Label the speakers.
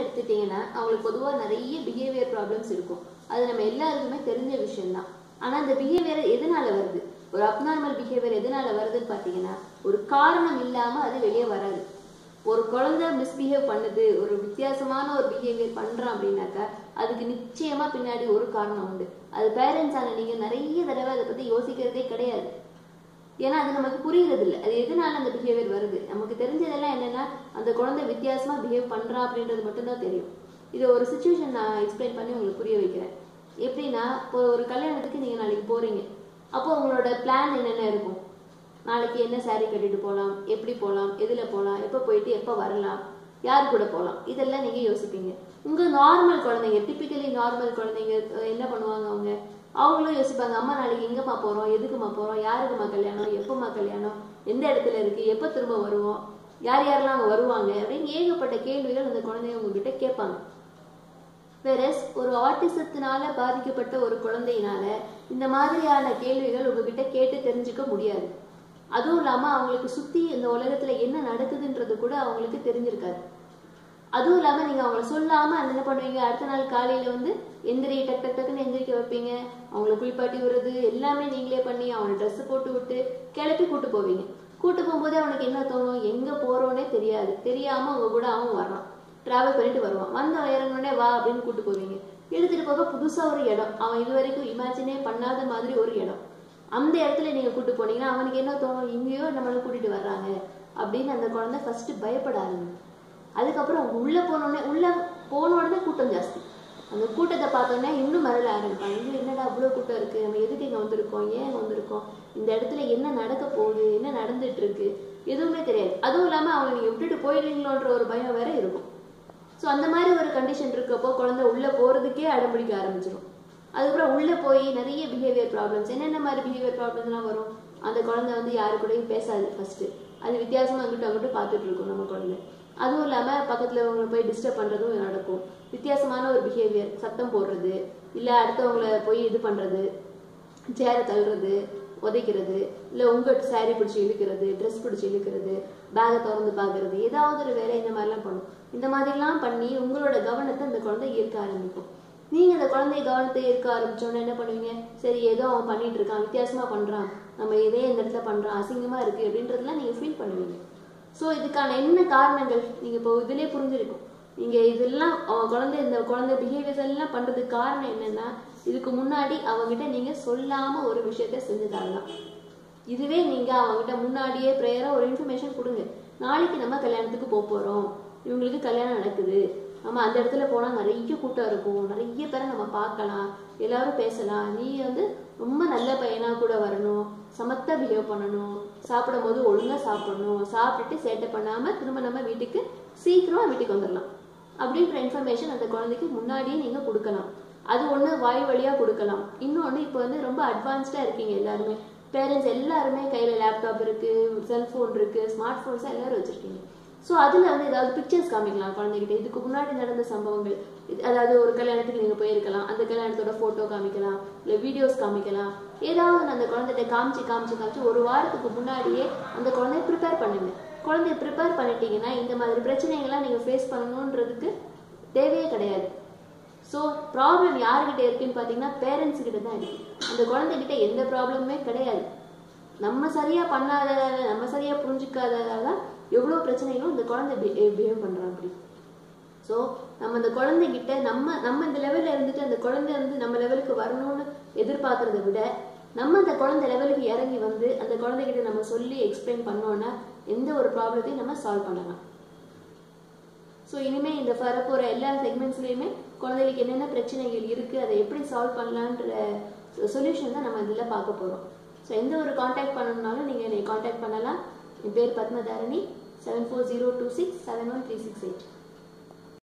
Speaker 1: எடுத்துட்டீங்கன்னா அவங்களுக்கு பொதுவாக நிறைய பிஹேவியர் ப்ராப்ளம்ஸ் இருக்கும் அது நம்ம எல்லாருக்குமே தெரிஞ்ச விஷயம்தான் ஆனா அந்த பிஹேவியர் எதனால வருது ஒரு அப்நார்மல் பிஹேவியர் எதனால வருதுன்னு பார்த்தீங்கன்னா ஒரு காரணம் இல்லாம அது வெளியே வராது ஒரு குழந்தை மிஸ்பிஹேவ் பண்ணுது ஒரு வித்தியாசமான ஒரு பிஹேவியர் பண்றான் அப்படின்னாக்கா அதுக்கு நிச்சயமா பின்னாடி ஒரு காரணம் உண்டு அது பேரண்ட்ஸ் ஆன நீங்க நிறைய தடவை அதை பத்தி யோசிக்கிறதே கிடையாது ஏன்னா அது நமக்கு புரியுறது இல்லை அது எதனால அந்த பிஹேவியர் வருது நமக்கு தெரிஞ்சதெல்லாம் என்னன்னா அந்த குழந்தை வித்தியாசமா பிஹேவ் பண்றா அப்படின்றது மட்டும்தான் தெரியும் இது ஒரு சுச்சுவேஷன் நான் எக்ஸ்பிளைன் பண்ணி உங்களுக்கு புரிய வைக்கிறேன் எப்படின்னா இப்போ ஒரு கல்யாணத்துக்கு நீங்க நாளைக்கு போறீங்க அப்போ உங்களோட பிளான் என்னென்ன இருக்கும் நாளைக்கு என்ன saree கட்டிட்டு போகலாம் எப்படி போகலாம் எதுல போகலாம் எப்போ போயிட்டு எப்போ வரலாம் யார் கூட போகலாம் இதெல்லாம் நீங்க யோசிப்பீங்க உங்க நார்மல் குழந்தைங்க டிப்பிக்கலி நார்மல் குழந்தைங்க அஹ், என்ன பண்ணுவாங்க அவங்க அவங்களும் யோசிப்பாங்க அம்மா நாளைக்கு எங்கம்மா போறோம் எதுக்குமா போறோம் யாருக்குமா கல்யாணம் எப்போம்மா கல்யாணம் எந்த இடத்துல இருக்கு எப்போ திரும்ப வருவோம் யார் யாரெல்லாம் அங்க வருவாங்க அப்படின்னு ஏகப்பட்ட கேள்விகள் அந்த குழந்தைங்க உங்ககிட்ட கேட்பாங்க வெரஸ் ஒரு ஆட்டிசத்தினால பாதிக்கப்பட்ட ஒரு குழந்தையினால இந்த மாதிரியான கேள்விகள் உங்ககிட்ட கேட்டு தெரிஞ்சுக்க முடியாது அதுவும் இல்லாம அவங்களுக்கு சுத்தி இந்த உலகத்துல என்ன நடக்குதுன்றது கூட அவங்களுக்கு தெரிஞ்சிருக்காது அதுவும் இல்லாம நீங்க அவங்கள சொல்லாம அது என்ன பண்ணுவீங்க அடுத்த நாள் காலையில வந்து எந்திரி டக் டக் டக்குன்னு எந்திரிக்க வைப்பீங்க அவங்கள குளிப்பாட்டி விடுறது எல்லாமே நீங்களே பண்ணி அவனை ட்ரெஸ் போட்டு விட்டு கிளப்பி கூட்டு போவீங்க கூட்டு போகும்போது அவனுக்கு என்ன தோணும் எங்க போறோன்னே தெரியாது தெரியாம உங்க கூட அவன் வர்றான் டிராவல் பண்ணிட்டு வருவான் வந்து அவன் இறங்கினோடனே வா அப்படின்னு கூட்டு போவீங்க எடுத்துட்டு போக புதுசா ஒரு இடம் அவன் இது வரைக்கும் இமேஜினே பண்ணாத மாதிரி ஒரு இடம் அந்த இடத்துல நீங்க கூட்டு போனீங்கன்னா அவனுக்கு என்ன தோணும் எங்கேயோ நம்மளை கூட்டிட்டு வர்றாங்க அப்படின்னு அந்த குழந்தை ஃபர்ஸ்ட் பயப்பட ஆரம்பிக்கும் அதுக்கப்புறம் அவங்க உள்ள போனோடனே உள்ள போன உடனே கூட்டம் ஜாஸ்தி அந்த கூட்டத்தை பார்த்தோன்னே இன்னும் மரல ஆரம்பிப்பாங்க இது என்னடா அவ்வளோ கூட்டம் இருக்கு நம்ம எதுக்கு இங்க வந்திருக்கோம் ஏன் இங்க வந்திருக்கோம் இந்த இடத்துல என்ன நடக்க போகுது என்ன நடந்துட்டு இருக்கு எதுவுமே தெரியாது அதுவும் இல்லாம அவங்க நீங்க விட்டுட்டு போயிடுவீங்களோன்ற ஒரு பயம் வேற இருக்கும் ஸோ அந்த மாதிரி ஒரு கண்டிஷன் இருக்கப்போ குழந்தை உள்ள போறதுக்கே அடம்பிடிக்க ஆரம்பிச்சிடும் அதுக்கப்புறம் உள்ள போய் நிறைய பிஹேவியர் ப்ராப்ளம்ஸ் என்னென்ன மாதிரி பிஹேவியர் ப்ராப்ளம்ஸ்லாம் வரும் அந்த குழந்தை வந்து யாரு கூடயும் பேசாது ஃபர்ஸ்ட் அது வித்தியாசமா அங்கிட்டு அங்கிட்டு பார்த்துட்டு இருக்கும் நம்ம குழந்தை அதுவும் இல்லாம பக்கத்துல அவங்களை போய் டிஸ்டர்ப் பண்றதும் நடக்கும் வித்தியாசமான ஒரு பிஹேவியர் சத்தம் போடுறது இல்ல அடுத்தவங்கள போய் இது பண்றது சேரை தள்ளுறது உதைக்கிறது இல்ல உங்க saree பிடிச்சி இழுக்கிறது ட்ரெஸ் பிடிச்சி இழுக்கிறது பேகை திறந்து பார்க்கறது ஏதாவது ஒரு வேலை இந்த மாதிரிலாம் பண்ணும் இந்த மாதிரிலாம் பண்ணி உங்களோட கவனத்தை அந்த குழந்தை ஈர்க்க ஆரம்பிக்கும் நீங்க அந்த குழந்தைய கவனத்தை ஈர்க்க ஆரம்பிச்சோன்னே என்ன பண்ணுவீங்க சரி ஏதோ அவன் பண்ணிட்டு இருக்கான் வித்தியாசமா பண்றான் நம்ம இதே இந்த இடத்துல பண்றான் அசிங்கமா இருக்கு அப்படின்றதெல்லாம் நீங்க ஃபீல் பண்ணுவீங்க ஸோ இதுக்கான என்ன காரணங்கள் நீங்க இப்போ இதுலயே புரிஞ்சிருக்கும் நீங்க இதெல்லாம் அவன் குழந்தை இந்த குழந்தை பிஹேவியர்ஸ் எல்லாம் பண்றதுக்கு காரணம் என்னன்னா இதுக்கு முன்னாடி அவங்ககிட்ட நீங்க சொல்லாம ஒரு விஷயத்த செஞ்சதால இதுவே நீங்க அவங்ககிட்ட முன்னாடியே ப்ரேயரா ஒரு இன்ஃபர்மேஷன் கொடுங்க நாளைக்கு நம்ம கல்யாணத்துக்கு போக போறோம் இவங்களுக்கு கல்யாணம் நடக்குது நம்ம அந்த இடத்துல போனா நிறைய கூட்டம் இருக்கும் நிறைய பேரை நம்ம பார்க்கலாம் எல்லாரும் பேசலாம் நீ வந்து ரொம்ப நல்ல பையனா கூட வரணும் சமத்தா பிஹேவ் பண்ணணும் சாப்பிடும் போது ஒழுங்கா சாப்பிடணும் சாப்பிட்டுட்டு சேட்டை பண்ணாம திரும்ப நம்ம வீட்டுக்கு சீக்கிரமா வீட்டுக்கு வந்துடலாம் அப்படின்ற இன்ஃபர்மேஷன் அந்த குழந்தைக்கு முன்னாடியே நீங்க கொடுக்கலாம் அது ஒண்ணு வாய் வழியா கொடுக்கலாம் இன்னொன்னு இப்போ வந்து ரொம்ப அட்வான்ஸ்டா இருக்கீங்க எல்லாருமே பேரண்ட்ஸ் எல்லாருமே கையில லேப்டாப் இருக்கு செல்போன் இருக்கு ஸ்மார்ட் போன்ஸ் எல்லாரும் வச்சிருக்கீங்க ஸோ அதுல வந்து ஏதாவது பிக்சர்ஸ் காமிக்கலாம் குழந்தைகிட்ட இதுக்கு முன்னாடி நடந்த சம்பவங்கள் இது- அதாவது ஒரு கல்யாணத்துக்கு நீங்க போயிருக்கலாம் அந்த கல்யாணத்தோட போட்டோ காமிக்கலாம் இல்ல வீடியோஸ் காமிக்கலாம் ஏதாவது ஒண்ணு அந்த குழந்தைகிட்ட காமிச்சு காமிச்சு காமிச்சு ஒரு வாரத்துக்கு முன்னாடியே அந்த குழந்தைய ப்ரிப்பேர் பண்ணுங்க குழந்தைய ப்ரிப்பேர் பண்ணிட்டீங்கன்னா இந்த மாதிரி பிரச்சனைகள்லாம் நீங்க ஃபேஸ் பண்ணணுன்றதுக்கு தேவையே கிடையாது ஸோ ப்ராப்ளம் யாருக்கிட்ட இருக்குன்னு பார்த்தீங்கன்னா பேரண்ட்ஸ் கிட்ட தான் இருக்கு அந்த குழந்தைகிட்ட எந்த ப்ராப்ளமுமே கிடையாது நம்ம சரியா பண்ணாததால நம்ம சரியா புரிஞ்சுக்காததால தான் எவ்வளோ பிரச்சனைகளும் இந்த குழந்தை பிஹேவ் பண்றான் அப்படி ஸோ நம்ம அந்த குழந்தைகிட்ட நம்ம நம்ம இந்த லெவல்ல இருந்துட்டு அந்த குழந்தை வந்து நம்ம லெவலுக்கு வரணும்னு எதிர்பார்க்கறத விட நம்ம அந்த குழந்தை லெவலுக்கு இறங்கி வந்து அந்த குழந்தைகிட்ட நம்ம சொல்லி எக்ஸ்பிளைன் பண்ணோம்னா எந்த ஒரு ப்ராப்ளத்தையும் நம்ம சால்வ் பண்ணலாம் ஸோ இனிமே இந்த வரப்போற எல்லா செக்மெண்ட்ஸ்லயுமே குழந்தைகளுக்கு என்னென்ன பிரச்சனைகள் இருக்கு அதை எப்படி சால்வ் பண்ணலான்ற சொல்யூஷன் தான் நம்ம இதில் பார்க்க போறோம் ஸோ எந்த ஒரு காண்டாக்ட் பண்ணணும்னாலும் நீங்க என்னை காண்டாக்ட் பண்ணலாம் என் பேர் Padmadharani seven four zero two six seven one three six eight